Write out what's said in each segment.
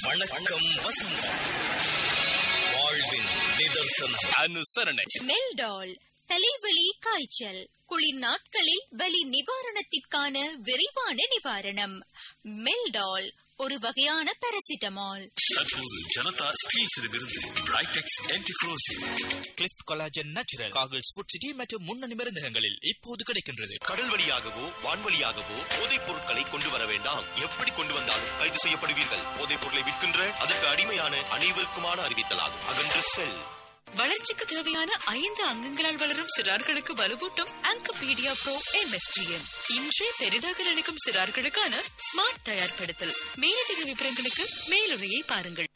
வணக்கம் வசந்தம் வாழ்வின் நிதர்சனம் அனுசரணை மெல்டால் தலைவலி காய்ச்சல் குளிர் நாட்களில் வலி நிவாரணத்திற்கான விரைவான நிவாரணம் மெல்டால் ஒரு வகையான பாராசிட்டமால் தற்போது ஜனதா ஸ்டீல்ஸிடமிருந்து பிரைடெக்ஸ் ஆன்டிக்ளோசிவ் கிளிஃப்ட் கொலாஜன் நேச்சுரல் காகிள்ஸ் ஃபுட் சிட்டி மற்றும் முன்னணி மருந்தகங்களில் இப்போது கிடைக்கின்றது கடல் வழியாகவோ வான்வழியாகவோ போதைப் பொருட்களை கொண்டு வர வேண்டாம் எப்படி கொண்டு வந்தாலும் கைது செய்யப்படுவீர்கள் போதைப் பொருளை விற்கின்ற அதற்கு அடிமையான அனைவருக்குமான அறிவித்தலாகும் அகன்று செல் வளர்ச்சிக்கு தேவையான ஐந்து அங்கங்களால் வளரும் சிறார்களுக்கு வலுவூட்டும் ஆங்கபீடியா ப்ரோ எம்எஃப்டிஎம் இன்றே பெரிதாக நினைக்கும் சிறார்களுக்கான ஸ்மார்ட் தயார்படுத்தல் மேலதிக விவரங்களுக்கு மேலுரையை பாருங்கள்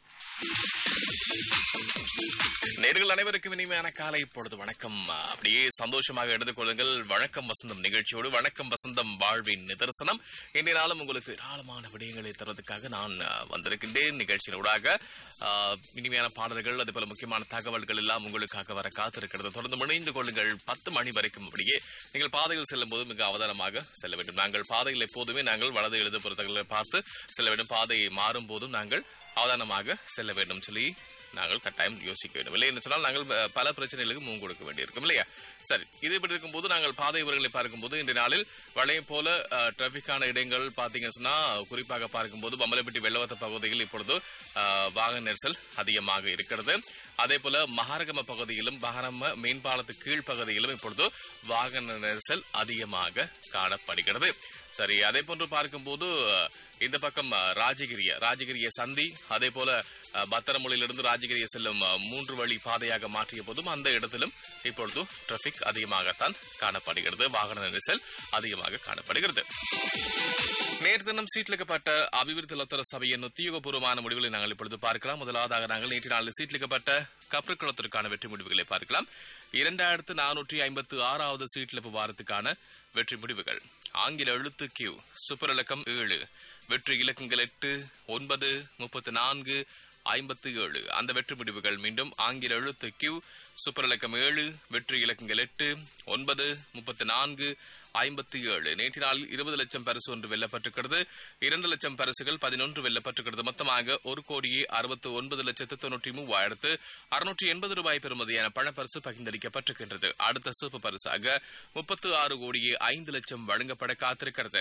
நேர்கள் அனைவருக்கும் இனிமையான காலை பொழுது வணக்கம் அப்படியே சந்தோஷமாக எடுத்துக் கொள்ளுங்கள் வணக்கம் வசந்தம் நிகழ்ச்சியோடு வணக்கம் வசந்தம் வாழ்வின் நிதர்சனம் இன்றைய நாளும் உங்களுக்கு ஏராளமான விடயங்களை தருவதற்காக நான் அஹ், வந்திருக்கின்றேன் நிகழ்ச்சியினூடாக அஹ், இனிமையான பாடல்கள் அதே போல முக்கியமான தகவல்கள் எல்லாம் உங்களுக்காக வர காத்திருக்கிறது தொடர்ந்து இணைந்து கொள்ளுங்கள் பத்து மணி வரைக்கும் அப்படியே நீங்கள் பாதையில் செல்லும் போது மிக அவதானமாக செல்ல வேண்டும் நாங்கள் பாதையில் எப்போதுமே நாங்கள் வலது எழுது பொறுத்தங்களை பார்த்து செல்ல வேண்டும் பாதையை மாறும் போதும் நாங்கள் அவதானமாக செல்ல வேண்டும் சொல்லி நாங்கள் கட்டாயம் யோசிக்க வேண்டும் இல்லை என்று சொன்னால் நாங்கள் அஹ், பல பிரச்சனைகளுக்கு முன் கொடுக்க வேண்டியிருக்கும் இல்லையா சரி இது இப்படி இருக்கும்போது நாங்கள் பாதை விவரங்களை பார்க்கும்போது இன்றைய நாளில் வளையம் போல அஹ், டிராபிக்கான இடங்கள் பார்த்தீங்கன்னு சொன்னா குறிப்பாக பார்க்கும்போது பம்பலப்பட்டி வெள்ளவத்த பகுதியில் இப்பொழுது அஹ், வாகன நெரிசல் அதிகமாக இருக்கிறது அதே போல மகாரகம பகுதியிலும் மகாரம மேம்பாலத்து கீழ் பகுதியிலும் இப்பொழுது வாகன நெரிசல் அதிகமாக காணப்படுகிறது சரி அதே போன்று பார்க்கும்போது அஹ், இந்த பக்கம் அஹ், ராஜகிரிய ராஜகிரிய சந்தி அதே போல அஹ், பத்திரமொழியிலிருந்து ராஜகிரிய செல்லும் அஹ், மூன்று வழி பாதையாக மாற்றிய போதும் அந்த இடத்திலும் இப்பொழுது டிராபிக் அதிகமாகத்தான் காணப்படுகிறது வாகன நெரிசல் அதிகமாக காணப்படுகிறது நேற்று தினம் சீட்லிக்கப்பட்ட அபிவிருத்தி லத்தர சபையின் உத்தியோகபூர்வமான முடிவுகளை நாங்கள் இப்பொழுது பார்க்கலாம் முதலாவதாக நாங்கள் நேற்று நாளில் சீட்லிக்கப்பட்ட கப்ருக்குளத்திற்கான வெற்றி முடிவுகளை பார்க்கலாம் இரண்டாயிரத்து நானூற்றி ஐம்பத்து ஆறாவது சீட்லிப்பு வாரத்துக்கான வெற்றி முடிவுகள் ஆங்கில எழுத்து கியூ சூப்பர் இலக்கம் ஏழு வெற்றி இலக்கங்கள் எட்டு ஒன்பது முப்பத்து நான்கு ஐம்பத்து ஏழு அந்த வெற்றி முடிவுகள் மீண்டும் ஆங்கில எழுத்து கியூ சூப்பர் இலக்கம் ஏழு வெற்றி இலக்கங்கள் எட்டு ஒன்பது முப்பத்து நான்கு ஐம்பத்தி ஏழு நேற்று நாளில் இருபது லட்சம் பரிசு ஒன்று வெல்லப்பட்டிருக்கிறது இரண்டு லட்சம் பரிசுகள் பதினொன்று வெல்லப்பட்டிருக்கிறது மொத்தமாக ஒரு கோடியே அறுபத்து ஒன்பது லட்சத்து தொன்னூற்றி மூவாயிரத்து அறுநூற்றி எண்பது ரூபாய் பெறுமதியான பணப்பரிசு பகிர்ந்தளிக்கப்பட்டிருக்கின்றது அடுத்த சிறப்பு பரிசாக முப்பத்து ஆறு கோடியே ஐந்து லட்சம் வழங்கப்பட காத்திருக்கிறது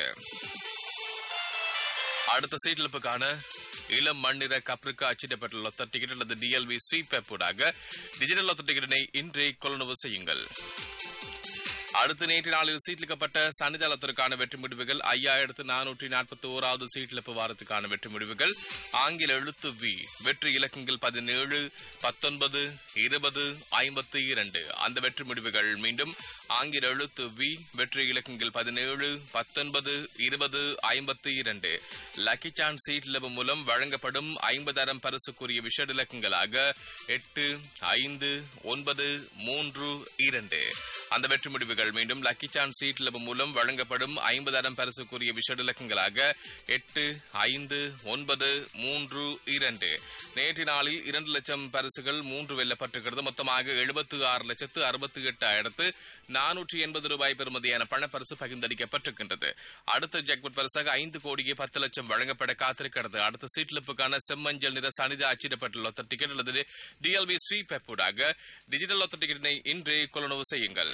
அடுத்த சீட்லிப்புக்கான இளம் மண்ணிற கப்ருக்கு அச்சிடப்பட்ட லொத்த டிக்கெட் அல்லது டிஎல்வி ஸ்வீப் ஊடாக டிஜிட்டல் லொத்த டிக்கெட்டினை இன்றே கொள்ளுணவு செய்யுங்கள் அடுத்த நேற்று நாளில் சீட்லிக்கப்பட்ட சன்னிதானத்திற்கான வெற்றி முடிவுகள் ஐயாயிரத்து நானூற்றி நாற்பத்தி ஓராவது சீட்லிப்பு வாரத்துக்கான வெற்றி முடிவுகள் ஆங்கில எழுத்து வி வெற்றி இலக்கங்கள் பதினேழு பத்தொன்பது இருபது ஐம்பத்தி இரண்டு அந்த வெற்றி முடிவுகள் மீண்டும் ஆங்கில எழுத்து வி வெற்றி இலக்கங்கள் பதினேழு பத்தொன்பது இருபது ஐம்பத்தி இரண்டு லக்கி சான் சீட் லெவல் மூலம் வழங்கப்படும் ஐம்பதாயிரம் பரிசுக்குரிய விஷட இலக்கங்களாக எட்டு ஐந்து ஒன்பது மூன்று இரண்டு அந்த வெற்றி முடிவுகள் மீண்டும் லக்கி சான் சீட் லெவல் மூலம் வழங்கப்படும் ஐம்பதாயிரம் பரிசுக்குரிய விஷட இலக்கங்களாக எட்டு ஐந்து ஒன்பது மூன்று இரண்டு நேற்று நாளில் இரண்டு லட்சம் பரிசுகள் மூன்று வெல்லப்பட்டிருக்கிறது மொத்தமாக எழுபத்து ஆறு லட்சத்து அறுபத்தி எட்டாயிரத்து நானூற்றி எண்பது ரூபாய் பெறுமதியான பணப்பரிசு பகிர்ந்தளிக்கப்பட்டிருக்கின்றது அடுத்த ஜாக்பட் பரிசாக ஐந்து கோடியே பத்து லட்சம் வழங்கப்பட காத்திருக்கிறது அடுத்த சீட்லிப்புக்கான செம்மஞ்சள் நிற சனித அச்சிடப்பட்ட லொத்த டிக்கெட் அல்லது டிஎல்பி ஸ்வீப் ஊடாக டிஜிட்டல் லொத்த டிக்கெட்டினை இன்றே கொள்ளுணவு செய்யுங்கள்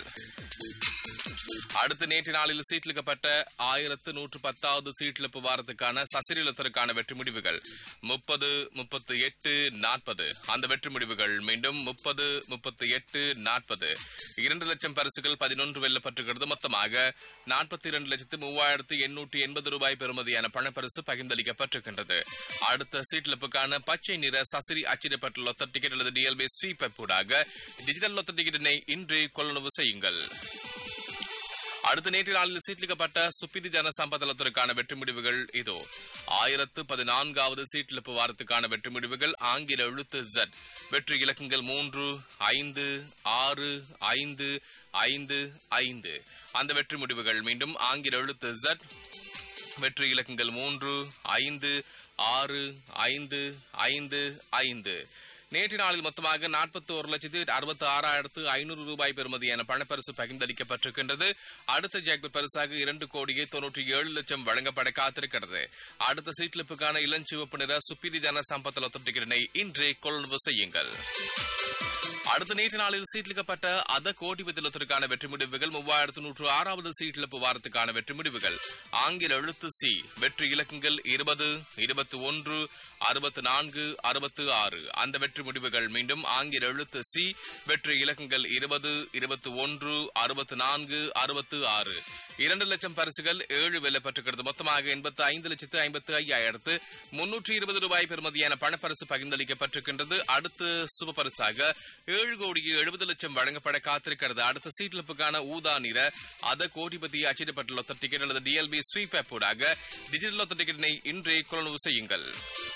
அடுத்து நேற்று நாளில் சீட்லிக்கப்பட்ட ஆயிரத்து நூற்று பத்தாவது சீட்லிப்பு வாரத்துக்கான சசிரிலத்திற்கான வெற்றி முடிவுகள் முப்பது முப்பத்து எட்டு நாற்பது அந்த வெற்றி முடிவுகள் மீண்டும் முப்பது முப்பத்து எட்டு நாற்பது இரண்டு லட்சம் பரிசுகள் பதினொன்று வெல்லப்பட்டிருக்கிறது மொத்தமாக நாற்பத்தி இரண்டு லட்சத்து மூவாயிரத்து எண்ணூற்றி எண்பது ரூபாய் பெறுமதியான பணப்பரிசு பகிர்ந்தளிக்கப்பட்டிருக்கின்றது அடுத்த சீட்லிப்புக்கான பச்சை நிற சசிரி அச்சிடப்பட்ட லொத்த டிக்கெட் அல்லது டிஎல்பி ஸ்வீப் ஊடாக டிஜிட்டல் லொத்த டிக்கெட்டினை இன்று கொள்ளுணவு செய்யுங்கள் அடுத்த நேற்று நாளில் சீட்லிக்கப்பட்ட சுப்பிரி ஜன சம்பதத்திற்கான வெற்றி முடிவுகள் இதோ ஆயிரத்து பதினான்காவது சீட்லிப்பு வாரத்துக்கான வெற்றி முடிவுகள் ஆங்கில எழுத்து ஜட் வெற்றி இலக்கங்கள் மூன்று ஐந்து ஆறு ஐந்து ஐந்து ஐந்து அந்த வெற்றி முடிவுகள் மீண்டும் ஆங்கில எழுத்து ஜட் வெற்றி இலக்கங்கள் மூன்று ஐந்து ஆறு ஐந்து ஐந்து ஐந்து நேற்று நாளில் மொத்தமாக நாற்பத்தி ஒரு லட்சத்து அறுபத்தி ஆறாயிரத்து ஐநூறு ரூபாய் பெறுமதியான பணப்பரிசு பகிர்ந்தளிக்கப்பட்டிருக்கின்றது அடுத்த ஜாக்பெட் பரிசாக இரண்டு கோடியே தொன்னூற்றி ஏழு லட்சம் வழங்கப்பட காத்திருக்கிறது அடுத்த சீட்லிப்புக்கான இளஞ்சிவப்பு நிற சுப்பிரி தன சம்பத் லொத்தட்டிகளை இன்றே கொள்வனவு செய்யுங்கள் அடுத்த நேற்று நாளில் சீட்லிக்கப்பட்ட அத கோடி விதத்திற்கான வெற்றி முடிவுகள் மூவாயிரத்து நூற்று ஆறாவது சீட்டிழப்பு வாரத்துக்கான வெற்றி முடிவுகள் ஆங்கில எழுத்து சி வெற்றி இலக்கங்கள் இருபது இருபத்தி ஒன்று அறுபத்து நான்கு அறுபத்து ஆறு அந்த வெற்றி முடிவுகள் மீண்டும் ஆங்கில எழுத்து சி வெற்றி இலக்கங்கள் இருபது இருபத்தி ஒன்று அறுபத்து நான்கு அறுபத்து ஆறு இரண்டு லட்சம் பரிசுகள் ஏழு வெல்லப்பட்டிருக்கிறது மொத்தமாக எண்பத்து ஐந்து லட்சத்து ஐம்பத்து ஐயாயிரத்து முன்னூற்றி இருபது ரூபாய் பெறுமதியான பணப்பரிசு பகிர்ந்தளிக்கப்பட்டிருக்கின்றது அடுத்து சுப பரிசாக ஏழு கோடியே எழுபது லட்சம் வழங்கப்பட காத்திருக்கிறது அடுத்த சீட்லிப்புக்கான ஊதா நிற அத கோடிபதி அச்சிடப்பட்ட லொத்த டிக்கெட் அல்லது டிஎல்பி ஸ்வீப் ஆப் ஊடாக டிஜிட்டல் லொத்த டிக்கெட்டினை இன்றே கொள்வனவு செய்யுங்கள்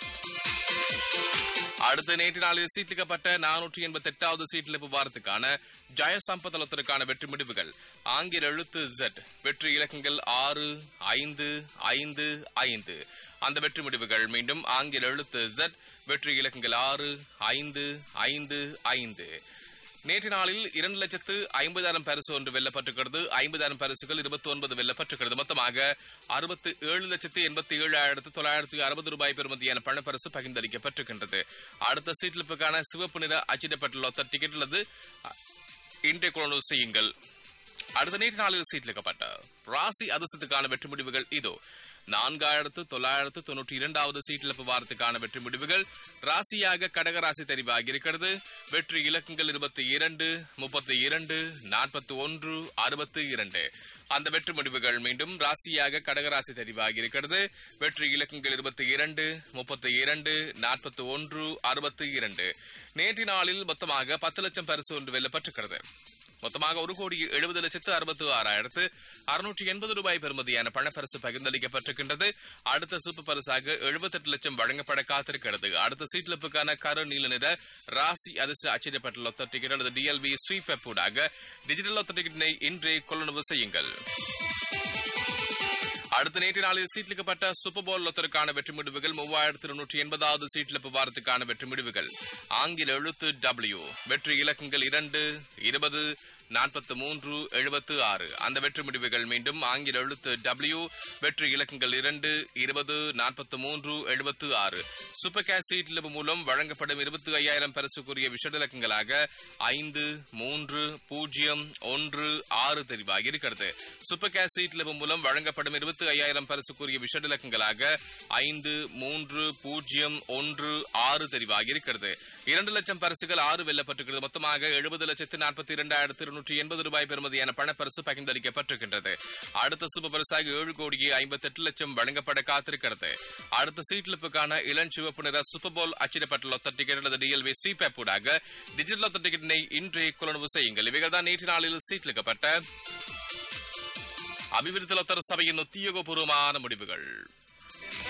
அடுத்த நேற்று நாளில் சீட்லிக்கப்பட்ட நானூற்றி எண்பத்தி எட்டாவது சீட்லிப்பு வாரத்துக்கான ஜெயசம்பதலத்திற்கான வெற்றி முடிவுகள் ஆங்கில எழுத்து Z வெற்றி இலக்கங்கள் ஆறு ஐந்து ஐந்து ஐந்து அந்த வெற்றி முடிவுகள் மீண்டும் ஆங்கில எழுத்து Z வெற்றி இலக்கங்கள் ஆறு ஐந்து ஐந்து ஐந்து நேற்று நாளில் இரண்டு லட்சத்து ஐம்பதாயிரம் பரிசு ஒன்று வெல்லப்பட்டிருக்கிறது ஐம்பதாயிரம் பரிசுகள் இருபத்தி ஒன்பது வெல்லப்பட்டிருக்கிறது மொத்தமாக அறுபத்து ஏழு லட்சத்து எண்பத்தி ஏழாயிரத்து தொள்ளாயிரத்து அறுபது ரூபாய் பெறுமதியான பணப்பரிசு பகிர்ந்தளிக்கப்பட்டிருக்கின்றது அடுத்த சீட்லிப்புக்கான சிவப்பு நிற அச்சிடப்பட்ட லொத்த டிக்கெட் உள்ளது இன்றைய கொண்டு செய்யுங்கள் அடுத்த நேற்று நாளில் சீட்லிக்கப்பட்ட ராசி அதிர்ஷ்டத்துக்கான வெற்றி முடிவுகள் இதோ நான்காயிரத்து தொள்ளாயிரத்து தொன்னூற்றி இரண்டாவது சீட்டிழப்பு வாரத்துக்கான வெற்றி முடிவுகள் ராசியாக கடகராசி தெரிவாகி இருக்கிறது வெற்றி இலக்கங்கள் இருபத்தி இரண்டு முப்பத்தி இரண்டு நாற்பத்தி ஒன்று அறுபத்தி இரண்டு அந்த வெற்றி முடிவுகள் மீண்டும் ராசியாக கடகராசி தெரிவாகி இருக்கிறது வெற்றி இலக்கங்கள் இருபத்தி இரண்டு முப்பத்தி இரண்டு நாற்பத்தி ஒன்று அறுபத்தி இரண்டு நேற்று நாளில் மொத்தமாக பத்து லட்சம் பரிசு ஒன்று வெல்லப்பட்டிருக்கிறது மொத்தமாக ஒரு கோடி எழுபது லட்சத்து அறுபத்தி ஆறாயிரத்து அறுநூற்றி எண்பது ரூபாய் பெறுமதியான பணப்பரிசு பகிர்ந்தளிக்கப்பட்டிருக்கின்றது அடுத்த சூப்பர் பரிசாக எழுபத்தெட்டு லட்சம் வழங்கப்பட காத்திருக்கிறது அடுத்த சீட்லிப்புக்கான கரு நீல நிற ராசி அதிர்ஷ்ட அச்சிடப்பட்ட லொத்த டிக்கெட் அல்லது டிஎல்பி ஸ்வீப் ஆப் ஊடாக டிஜிட்டல் லொத்த டிக்கெட்டினை இன்றே கொள்ளுணவு செய்யுங்கள் அடுத்த நேற்று நாளில் சீட்லிக்கப்பட்ட சூப்பர் போல் லொத்தருக்கான வெற்றி முடிவுகள் மூவாயிரத்து இருநூற்றி எண்பதாவது சீட்லிப்பு வாரத்துக்கான வெற்றி முடிவுகள் ஆங்கில எழுத்து டபிள்யூ வெற்றி இலக்கங்கள் இரண்டு இருபது நாற்பத்தி மூன்று எழுபத்து ஆறு அந்த வெற்றி முடிவுகள் மீண்டும் ஆங்கில எழுத்து டபிள்யூ வெற்றி இலக்கங்கள் இரண்டு இருபது நாற்பத்தி மூன்று எழுபத்து ஆறு சூப்பர் கேஷ் சீட்லிப்பு மூலம் வழங்கப்படும் இருபத்தி ஐயாயிரம் பரிசுக்குரிய விஷட இலக்கங்களாக ஐந்து மூன்று பூஜ்ஜியம் ஒன்று ஆறு தெரிவாகி இருக்கிறது சூப்பர் கேஷ் சீட்லிப்பு மூலம் வழங்கப்படும் இருபத்தி ஐயாயிரம் பரிசுக்குரிய விஷட இலக்கங்களாக ஐந்து மூன்று பூஜ்ஜியம் ஒன்று ஆறு தெரிவாகி இருக்கிறது இரண்டு லட்சம் பரிசுகள் ஆறு வெல்லப்பட்டிருக்கிறது மொத்தமாக எழுபது லட்சத்து நாற்பத்தி இரண்டாயிரத்து இருநூற்றி எண்பது ரூபாய் பெறுமதியான பணப்பரிசு பகிர்ந்தளிக்கப்பட்டிருக்கின்றது அடுத்த சூப்பர் பரிசாக ஏழு கோடியே ஐம்பத்தி எட்டு லட்சம் வழங்கப்பட காத்திருக்கிறது அடுத்த சீட்லிப்புக்கான இளஞ்சிவப்பு நிற சூப்பர் போல் அச்சிடப்பட்ட லொத்த டிக்கெட் அல்லது டிஎல்வி ஸ்வீப் ஊடாக டிஜிட்டல் லொத்த டிக்கெட்டினை இன்றே கொள்வனவு செய்யுங்கள் இவைகள் தான் நேற்று நாளில் சீட்லிக்கப்பட்ட அபிவிருத்தி லொத்தர் சபையின் உத்தியோகபூர்வமான முடிவுகள்